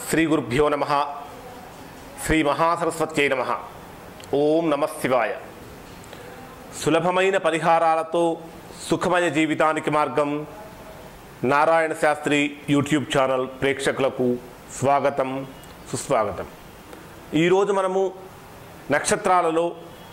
శ్రీ గురుభ్యో నమ శ్రీ మహాసరస్వత్యై నమ ఓం నమ శివాయ సులభమైన పరిహారాలతో సుఖమయ జీవితానికి మార్గం నారాయణ శాస్త్రి యూట్యూబ్ ఛానల్ ప్రేక్షకులకు స్వాగతం సుస్వాగతం ఈరోజు మనము నక్షత్రాలలో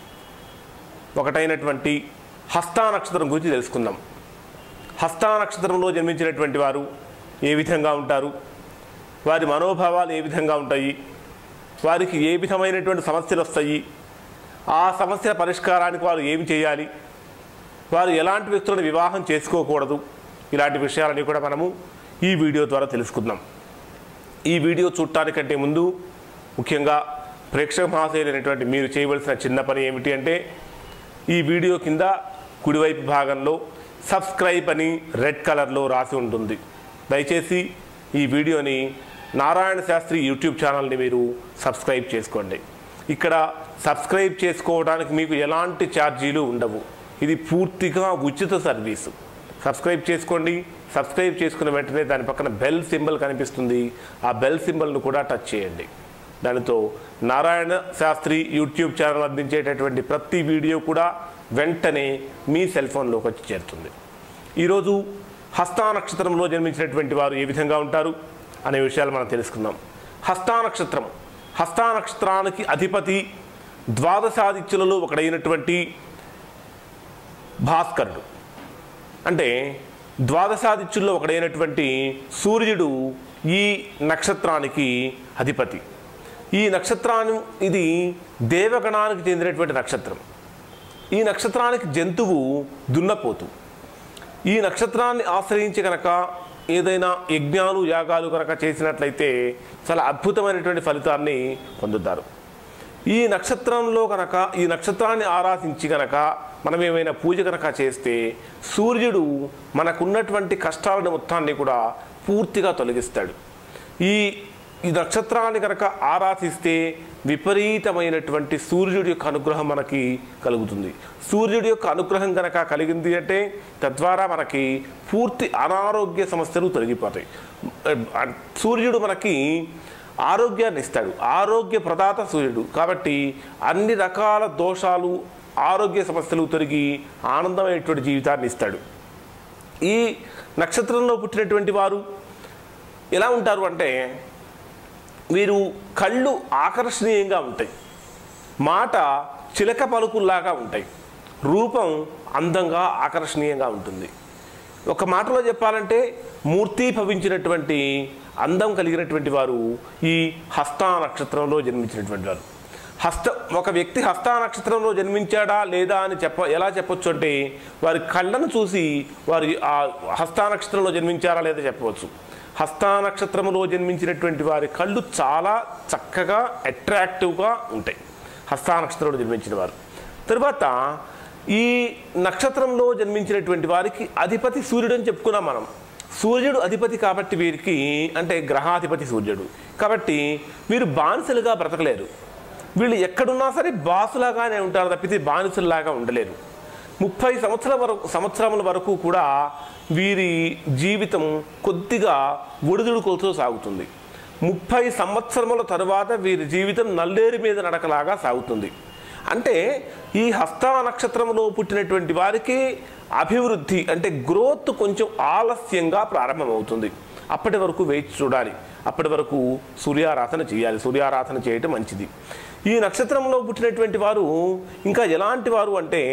ఒకటైనటువంటి హస్తా నక్షత్రం గురించి తెలుసుకుందాం హస్తా నక్షత్రంలో జన్మించినటువంటి వారు ఏ విధంగా ఉంటారు వారి మనోభావాలు ఏ విధంగా ఉంటాయి వారికి ఏ విధమైనటువంటి సమస్యలు వస్తాయి ఆ సమస్యల పరిష్కారానికి వారు ఏమి చేయాలి వారు ఎలాంటి వ్యక్తులను వివాహం చేసుకోకూడదు ఇలాంటి విషయాలని కూడా మనము ఈ వీడియో ద్వారా తెలుసుకుందాం ఈ వీడియో చూడటానికంటే ముందు ముఖ్యంగా ప్రేక్షక మహాశయులైనటువంటి మీరు చేయవలసిన చిన్న పని ఏమిటి అంటే ఈ వీడియో కింద కుడివైపు భాగంలో సబ్స్క్రైబ్ అని రెడ్ కలర్లో రాసి ఉంటుంది దయచేసి ఈ వీడియోని నారాయణ శాస్త్రి యూట్యూబ్ ఛానల్ని మీరు సబ్స్క్రైబ్ చేసుకోండి ఇక్కడ సబ్స్క్రైబ్ చేసుకోవడానికి మీకు ఎలాంటి ఛార్జీలు ఉండవు ఇది పూర్తిగా ఉచిత సర్వీసు సబ్స్క్రైబ్ చేసుకోండి సబ్స్క్రైబ్ చేసుకున్న వెంటనే దాని పక్కన బెల్ సింబల్ కనిపిస్తుంది ఆ బెల్ సింబల్ను కూడా టచ్ చేయండి దానితో నారాయణ శాస్త్రి యూట్యూబ్ ఛానల్ అందించేటటువంటి ప్రతి వీడియో కూడా వెంటనే మీ సెల్ ఫోన్లోకి వచ్చి చేరుతుంది ఈరోజు హస్తా నక్షత్రంలో జన్మించినటువంటి వారు ఏ విధంగా ఉంటారు అనే విషయాలు మనం తెలుసుకుందాం హస్తా నక్షత్రం హస్తా నక్షత్రానికి అధిపతి ద్వాదశాదిత్యులలో ఒకడైనటువంటి భాస్కరుడు అంటే ద్వాదశాదిత్యుల్లో ఒకడైనటువంటి సూర్యుడు ఈ నక్షత్రానికి అధిపతి ఈ నక్షత్రాన్ని ఇది దేవగణానికి చెందినటువంటి నక్షత్రం ఈ నక్షత్రానికి జంతువు దున్నపోతు ఈ నక్షత్రాన్ని ఆశ్రయించి కనుక ఏదైనా యజ్ఞాలు యాగాలు కనుక చేసినట్లయితే చాలా అద్భుతమైనటువంటి ఫలితాన్ని పొందుతారు ఈ నక్షత్రంలో కనుక ఈ నక్షత్రాన్ని ఆరాధించి కనుక మనం ఏమైనా పూజ కనుక చేస్తే సూర్యుడు మనకున్నటువంటి కష్టాలను మొత్తాన్ని కూడా పూర్తిగా తొలగిస్తాడు ఈ ఈ నక్షత్రాన్ని కనుక ఆరాధిస్తే విపరీతమైనటువంటి సూర్యుడి యొక్క అనుగ్రహం మనకి కలుగుతుంది సూర్యుడి యొక్క అనుగ్రహం కనుక కలిగింది అంటే తద్వారా మనకి పూర్తి అనారోగ్య సమస్యలు తొలగిపోతాయి సూర్యుడు మనకి ఆరోగ్యాన్ని ఇస్తాడు ఆరోగ్య ప్రదాత సూర్యుడు కాబట్టి అన్ని రకాల దోషాలు ఆరోగ్య సమస్యలు తొలగి ఆనందమైనటువంటి జీవితాన్ని ఇస్తాడు ఈ నక్షత్రంలో పుట్టినటువంటి వారు ఎలా ఉంటారు అంటే వీరు కళ్ళు ఆకర్షణీయంగా ఉంటాయి మాట చిలక పలుకుల్లాగా ఉంటాయి రూపం అందంగా ఆకర్షణీయంగా ఉంటుంది ఒక మాటలో చెప్పాలంటే మూర్తి భవించినటువంటి అందం కలిగినటువంటి వారు ఈ హస్తా నక్షత్రంలో జన్మించినటువంటి వారు హస్త ఒక వ్యక్తి హస్తా నక్షత్రంలో జన్మించాడా లేదా అని చెప్ప ఎలా చెప్పొచ్చు అంటే వారి కళ్ళను చూసి వారి ఆ హస్తా నక్షత్రంలో జన్మించారా లేదా చెప్పవచ్చు హస్తా నక్షత్రంలో జన్మించినటువంటి వారి కళ్ళు చాలా చక్కగా అట్రాక్టివ్గా ఉంటాయి హస్తా నక్షత్రంలో జన్మించిన వారు తరువాత ఈ నక్షత్రంలో జన్మించినటువంటి వారికి అధిపతి సూర్యుడు అని చెప్పుకున్నాం మనం సూర్యుడు అధిపతి కాబట్టి వీరికి అంటే గ్రహాధిపతి సూర్యుడు కాబట్టి వీరు బానిసలుగా బ్రతకలేరు వీళ్ళు ఎక్కడున్నా సరే బాసులాగానే ఉంటారు తప్పితే బానిసల్లాగా ఉండలేరు ముప్పై సంవత్సరాల వరకు సంవత్సరముల వరకు కూడా వీరి జీవితం కొద్దిగా ఒడిదుడుకులతో సాగుతుంది ముప్పై సంవత్సరముల తరువాత వీరి జీవితం నల్లేరు మీద నడకలాగా సాగుతుంది అంటే ఈ హస్త నక్షత్రంలో పుట్టినటువంటి వారికి అభివృద్ధి అంటే గ్రోత్ కొంచెం ఆలస్యంగా ప్రారంభమవుతుంది అప్పటి వరకు వేచి చూడాలి అప్పటి వరకు సూర్యారాధన చేయాలి సూర్యారాధన చేయటం మంచిది ఈ నక్షత్రంలో పుట్టినటువంటి వారు ఇంకా ఎలాంటి వారు అంటే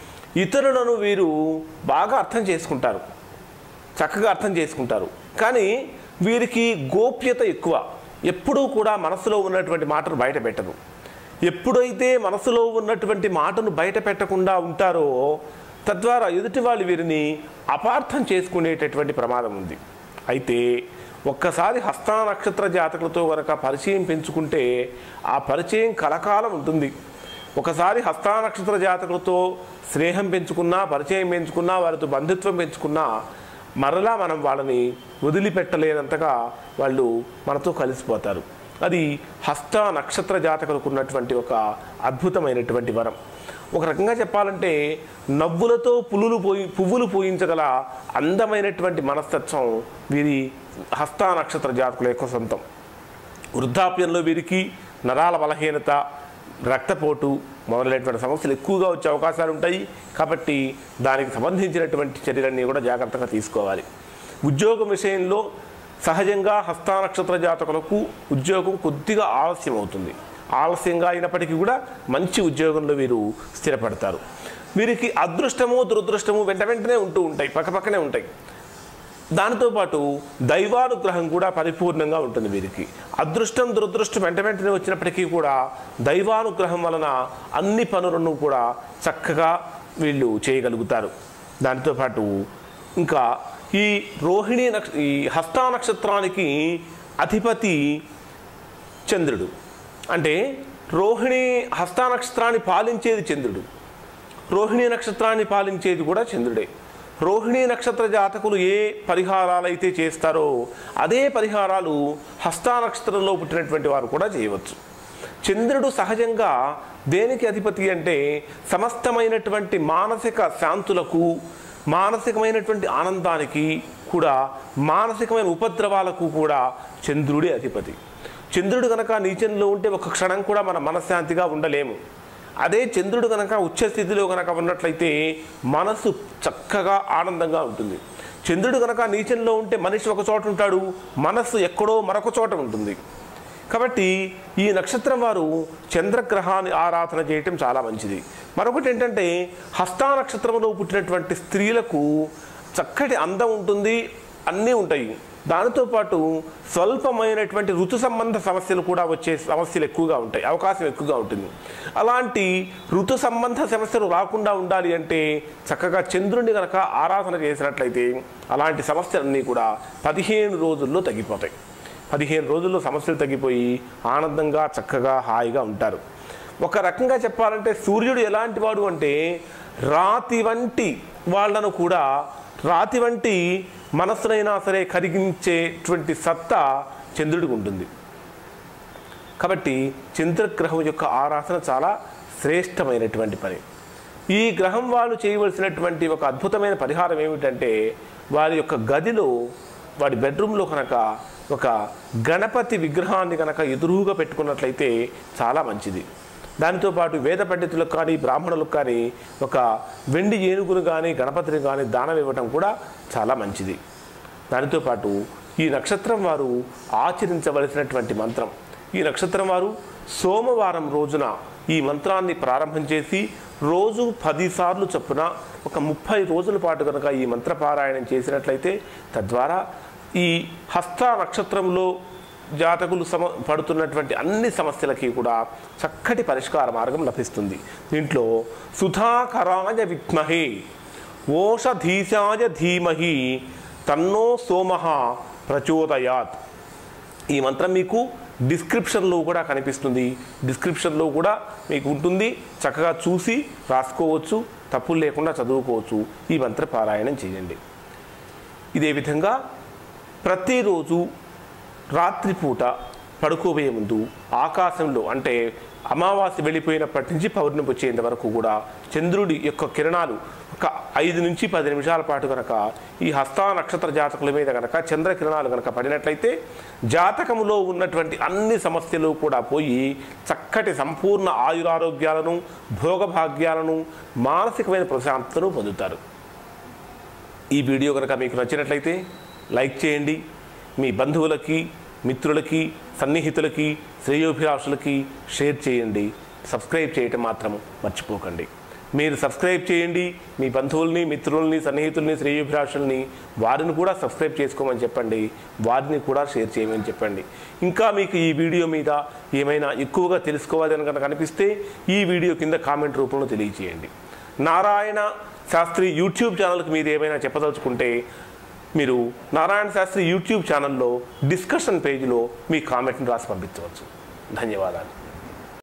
ఇతరులను వీరు బాగా అర్థం చేసుకుంటారు చక్కగా అర్థం చేసుకుంటారు కానీ వీరికి గోప్యత ఎక్కువ ఎప్పుడూ కూడా మనసులో ఉన్నటువంటి మాటను బయట పెట్టరు ఎప్పుడైతే మనసులో ఉన్నటువంటి మాటను బయట పెట్టకుండా ఉంటారో తద్వారా ఎదుటి వాళ్ళు వీరిని అపార్థం చేసుకునేటటువంటి ప్రమాదం ఉంది అయితే ఒక్కసారి హస్తా నక్షత్ర జాతకులతో కనుక పరిచయం పెంచుకుంటే ఆ పరిచయం కలకాలం ఉంటుంది ఒకసారి హస్తా నక్షత్ర జాతకులతో స్నేహం పెంచుకున్నా పరిచయం పెంచుకున్నా వారితో బంధుత్వం పెంచుకున్నా మరలా మనం వాళ్ళని వదిలిపెట్టలేనంతగా వాళ్ళు మనతో కలిసిపోతారు అది హస్త నక్షత్ర జాతకులకు ఉన్నటువంటి ఒక అద్భుతమైనటువంటి వరం ఒక రకంగా చెప్పాలంటే నవ్వులతో పులులు పోయి పువ్వులు పూయించగల అందమైనటువంటి మనస్తత్వం వీరి హస్త నక్షత్ర జాతకుల యొక్క సొంతం వృద్ధాప్యంలో వీరికి నరాల బలహీనత రక్తపోటు మొదలైనటువంటి సమస్యలు ఎక్కువగా వచ్చే అవకాశాలు ఉంటాయి కాబట్టి దానికి సంబంధించినటువంటి చర్యలన్నీ కూడా జాగ్రత్తగా తీసుకోవాలి ఉద్యోగం విషయంలో సహజంగా హస్త నక్షత్ర జాతకులకు ఉద్యోగం కొద్దిగా ఆలస్యం అవుతుంది ఆలస్యంగా అయినప్పటికీ కూడా మంచి ఉద్యోగంలో వీరు స్థిరపడతారు వీరికి అదృష్టము దురదృష్టము వెంట వెంటనే ఉంటూ ఉంటాయి పక్కపక్కనే ఉంటాయి దానితో పాటు దైవానుగ్రహం కూడా పరిపూర్ణంగా ఉంటుంది వీరికి అదృష్టం దురదృష్టం వెంట వెంటనే వచ్చినప్పటికీ కూడా దైవానుగ్రహం వలన అన్ని పనులను కూడా చక్కగా వీళ్ళు చేయగలుగుతారు దానితో పాటు ఇంకా ఈ రోహిణి నక్ష ఈ హస్తా నక్షత్రానికి అధిపతి చంద్రుడు అంటే రోహిణి హస్తా నక్షత్రాన్ని పాలించేది చంద్రుడు రోహిణి నక్షత్రాన్ని పాలించేది కూడా చంద్రుడే రోహిణి నక్షత్ర జాతకులు ఏ పరిహారాలు అయితే చేస్తారో అదే పరిహారాలు హస్తా నక్షత్రంలో పుట్టినటువంటి వారు కూడా చేయవచ్చు చంద్రుడు సహజంగా దేనికి అధిపతి అంటే సమస్తమైనటువంటి మానసిక శాంతులకు మానసికమైనటువంటి ఆనందానికి కూడా మానసికమైన ఉపద్రవాలకు కూడా చంద్రుడే అధిపతి చంద్రుడు కనుక నీచంలో ఉంటే ఒక క్షణం కూడా మన మనశ్శాంతిగా ఉండలేము అదే చంద్రుడు కనుక ఉచ్చ స్థితిలో కనుక ఉన్నట్లయితే మనసు చక్కగా ఆనందంగా ఉంటుంది చంద్రుడు కనుక నీచంలో ఉంటే మనిషి ఒక చోట ఉంటాడు మనస్సు ఎక్కడో మరొక చోట ఉంటుంది కాబట్టి ఈ నక్షత్రం వారు చంద్రగ్రహాన్ని ఆరాధన చేయటం చాలా మంచిది మరొకటి ఏంటంటే హస్తా నక్షత్రంలో పుట్టినటువంటి స్త్రీలకు చక్కటి అందం ఉంటుంది అన్నీ ఉంటాయి దానితో పాటు స్వల్పమైనటువంటి ఋతు సంబంధ సమస్యలు కూడా వచ్చే సమస్యలు ఎక్కువగా ఉంటాయి అవకాశం ఎక్కువగా ఉంటుంది అలాంటి ఋతు సంబంధ సమస్యలు రాకుండా ఉండాలి అంటే చక్కగా చంద్రుడిని కనుక ఆరాధన చేసినట్లయితే అలాంటి సమస్యలన్నీ కూడా పదిహేను రోజుల్లో తగ్గిపోతాయి పదిహేను రోజుల్లో సమస్యలు తగ్గిపోయి ఆనందంగా చక్కగా హాయిగా ఉంటారు ఒక రకంగా చెప్పాలంటే సూర్యుడు ఎలాంటి వాడు అంటే రాతి వంటి వాళ్ళను కూడా రాతి వంటి మనస్సునైనా సరే కరిగించేటువంటి సత్తా చంద్రుడికి ఉంటుంది కాబట్టి చంద్రగ్రహం యొక్క ఆరాధన చాలా శ్రేష్టమైనటువంటి పని ఈ గ్రహం వాళ్ళు చేయవలసినటువంటి ఒక అద్భుతమైన పరిహారం ఏమిటంటే వారి యొక్క గదిలో వాడి బెడ్రూమ్లో కనుక ఒక గణపతి విగ్రహాన్ని కనుక ఎదురుగా పెట్టుకున్నట్లయితే చాలా మంచిది దానితో పాటు వేద పండితులకు కానీ బ్రాహ్మణులకు కానీ ఒక వెండి ఏనుగును కానీ గణపతిని కానీ దానం ఇవ్వటం కూడా చాలా మంచిది దానితో పాటు ఈ నక్షత్రం వారు ఆచరించవలసినటువంటి మంత్రం ఈ నక్షత్రం వారు సోమవారం రోజున ఈ మంత్రాన్ని ప్రారంభం చేసి రోజు పదిసార్లు చొప్పున ఒక ముప్పై రోజుల పాటు కనుక ఈ మంత్ర పారాయణం చేసినట్లయితే తద్వారా ఈ హస్త నక్షత్రంలో జాతకులు సమ పడుతున్నటువంటి అన్ని సమస్యలకి కూడా చక్కటి పరిష్కార మార్గం లభిస్తుంది దీంట్లో సుధాకరాయ విద్మహే ఓషధీశాయ ధీమహి తన్నో సోమః ప్రచోదయాత్ ఈ మంత్రం మీకు డిస్క్రిప్షన్లో కూడా కనిపిస్తుంది డిస్క్రిప్షన్లో కూడా మీకు ఉంటుంది చక్కగా చూసి రాసుకోవచ్చు తప్పులు లేకుండా చదువుకోవచ్చు ఈ మంత్ర పారాయణం చేయండి ఇదే విధంగా ప్రతిరోజు రాత్రిపూట పడుకోబోయే ముందు ఆకాశంలో అంటే అమావాస్య వెళ్ళిపోయినప్పటి నుంచి పౌర్ణమి వచ్చేంత వరకు కూడా చంద్రుడి యొక్క కిరణాలు ఒక ఐదు నుంచి పది నిమిషాల పాటు కనుక ఈ హస్త నక్షత్ర జాతకుల మీద కనుక చంద్ర కిరణాలు కనుక పడినట్లయితే జాతకములో ఉన్నటువంటి అన్ని సమస్యలు కూడా పోయి చక్కటి సంపూర్ణ ఆయురారోగ్యాలను భోగభాగ్యాలను మానసికమైన ప్రశాంతతను పొందుతారు ఈ వీడియో కనుక మీకు నచ్చినట్లయితే లైక్ చేయండి మీ బంధువులకి మిత్రులకి సన్నిహితులకి శ్రేయోభిలాషులకి షేర్ చేయండి సబ్స్క్రైబ్ చేయటం మాత్రం మర్చిపోకండి మీరు సబ్స్క్రైబ్ చేయండి మీ బంధువుల్ని మిత్రుల్ని సన్నిహితుల్ని శ్రేయోభిలాషుల్ని వారిని కూడా సబ్స్క్రైబ్ చేసుకోమని చెప్పండి వారిని కూడా షేర్ చేయమని చెప్పండి ఇంకా మీకు ఈ వీడియో మీద ఏమైనా ఎక్కువగా తెలుసుకోవాలని కనుక అనిపిస్తే ఈ వీడియో కింద కామెంట్ రూపంలో తెలియజేయండి నారాయణ శాస్త్రి యూట్యూబ్ ఛానల్కి మీరు ఏమైనా చెప్పదలుచుకుంటే మీరు నారాయణ శాస్త్రి యూట్యూబ్ ఛానల్లో డిస్కషన్ పేజీలో మీ కామెంట్ని రాసి పంపించవచ్చు ధన్యవాదాలు